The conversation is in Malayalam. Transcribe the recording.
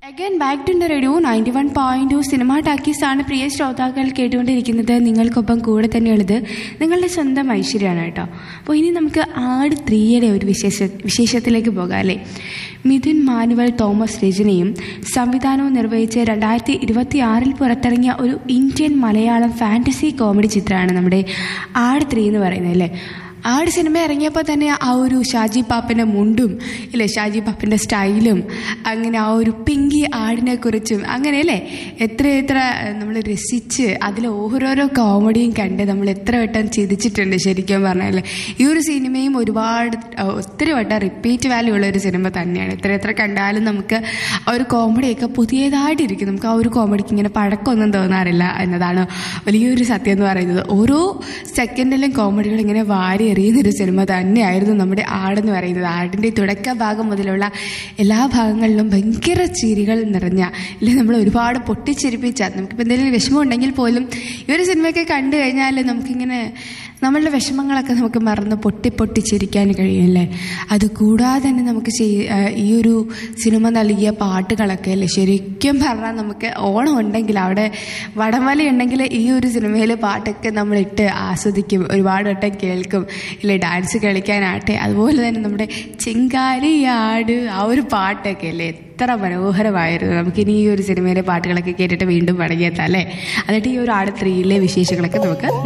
again back to radio ninety one point two cinema talkies ആണ് പ്രിയ ശ്രോതാക്കൾ കേട്ടുകൊണ്ടിരിക്കുന്നത് നിങ്ങൾക്കൊപ്പം കൂടെ തന്നെയുള്ളത് നിങ്ങളുടെ സ്വന്തം ഐശ്വര്യമാണ് കേട്ടോ അപ്പോൾ ഇനി നമുക്ക് ആട് ത്രീയുടെ ഒരു വിശേഷ വിശേഷത്തിലേക്ക് പോകാം അല്ലേ മിഥുൻ മാനുവൽ തോമസ് രചനയും സംവിധാനവും നിർവഹിച്ച് രണ്ടായിരത്തി ഇരുപത്തി ആറിൽ പുറത്തിറങ്ങിയ ഒരു ഇന്ത്യൻ മലയാളം ഫാൻറ്റസി കോമഡി ചിത്രമാണ് നമ്മുടെ ആട് ത്രീ എന്ന് പറയുന്നത് അല്ലേ ആട് സിനിമ ഇറങ്ങിയപ്പോൾ തന്നെ ആ ഒരു ഷാജി പാപ്പൻ്റെ മുണ്ടും ഇല്ലേ ഷാജി പാപ്പൻ്റെ സ്റ്റൈലും അങ്ങനെ ആ ഒരു പിങ്കി ആടിനെ കുറിച്ചും അങ്ങനെയല്ലേ എത്ര എത്ര നമ്മൾ രസിച്ച് അതിലെ ഓരോരോ കോമഡിയും കണ്ട് നമ്മൾ എത്ര വട്ടം ചിരിച്ചിട്ടുണ്ട് ശരിക്കും പറഞ്ഞാൽ ഈ ഒരു സിനിമയും ഒരുപാട് അഹ്, ഒത്തിരി വട്ടം റിപ്പീറ്റ് വാല്യൂ ഉള്ള ഒരു സിനിമ തന്നെയാണ് എത്ര എത്ര കണ്ടാലും നമുക്ക് ആ ഒരു കോമഡിയൊക്കെ പുതിയതായിട്ടിരിക്കും നമുക്ക് ആ ഒരു കോമഡിക്ക് ഇങ്ങനെ പഴക്കമൊന്നും തോന്നാറില്ല എന്നതാണ് വലിയൊരു സത്യം എന്ന് പറയുന്നത് ഓരോ സെക്കൻഡിലും കോമഡികൾ ഇങ്ങനെ വാരി എറിയുന്നൊരു സിനിമ തന്നെയായിരുന്നു നമ്മുടെ ആടെന്ന് പറയുന്നത് ആടിൻ്റെ തുടക്ക ഭാഗം മുതലുള്ള എല്ലാ ഭാഗങ്ങളിലും ഭയങ്കര ചിരികൾ നിറഞ്ഞ ഇല്ല നമ്മൾ ഒരുപാട് പൊട്ടിച്ചിരിപ്പിച്ച നമുക്കിപ്പോൾ എന്തെങ്കിലും വിഷമം ഉണ്ടെങ്കിൽ പോലും ഈ ഒരു സിനിമയൊക്കെ കണ്ടു കഴിഞ്ഞാൽ നമുക്കിങ്ങനെ നമ്മളുടെ വിഷമങ്ങളൊക്കെ നമുക്ക് മറന്ന് പൊട്ടി പൊട്ടി ചിരിക്കാൻ കഴിയുമല്ലേ അത് കൂടാതെ തന്നെ നമുക്ക് ചെയ്- ആ, ഈ ഒരു സിനിമ നൽകിയ പാട്ടുകളൊക്കെ അല്ലേ ശരിക്കും പറഞ്ഞാൽ നമുക്ക് ഓണം ഉണ്ടെങ്കിൽ അവിടെ വടംവലി ഉണ്ടെങ്കിൽ ഈ ഒരു സിനിമയിലെ പാട്ടൊക്കെ നമ്മൾ ഇട്ട് ആസ്വദിക്കും ഒരുപാട് വട്ടം കേൾക്കും ഇല്ലേ ഡാൻസ് കളിക്കാനാട്ടെ അതുപോലെ തന്നെ നമ്മുടെ ചിങ്കാരിയാട് ആ ഒരു പാട്ടൊക്കെ അല്ലേ എത്ര മനോഹരമായിരുന്നു നമുക്കിനി ഈ ഒരു സിനിമയിലെ പാട്ടുകളൊക്കെ കേട്ടിട്ട് വീണ്ടും മടങ്ങിയെത്താം അല്ലേ എന്നിട്ട് ഈ ഒരു ആട് ത്രീയിലെ വിശേഷങ്ങളൊക്കെ നമുക്ക്